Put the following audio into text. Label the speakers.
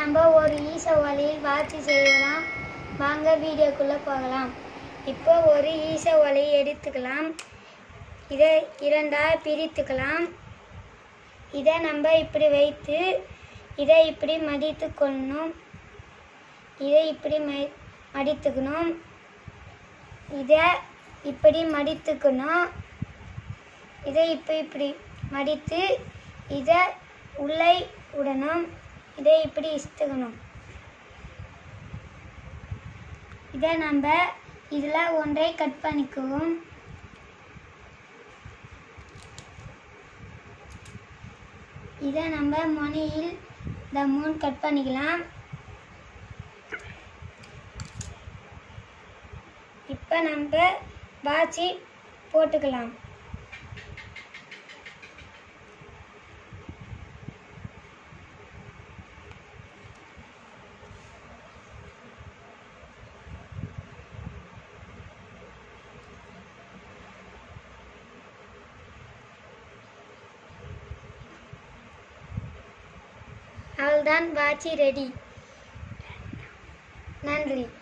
Speaker 1: நம்ம ஒரு ஈச ஒலையில் வாட்சி செய்யலாம் வாங்க வீடியோக்குள்ளே போகலாம் இப்போ ஒரு ஈச ஒலையை எடுத்துக்கலாம் இதை இரண்டாக பிரித்துக்கலாம் இதை நம்ம இப்படி வைத்து இதை இப்படி மடித்து கொள்ளணும் இதை இப்படி ம மடித்துக்கணும் இதை இப்படி மடித்துக்கணும் இதை இப்போ இப்படி மடித்து இதை உள்ளே விடணும் இதை இப்படி இசுத்துக்கணும் இதை நம்ம இதில் ஒன்றை கட் பண்ணிக்குவோம் இதை நம்ம முனையில் இந்த மூணு கட் பண்ணிக்கலாம் இப்போ நம்ம பாச்சி போட்டுக்கலாம் அவ்வளோதான் வாட்சி ரெடி நன்றி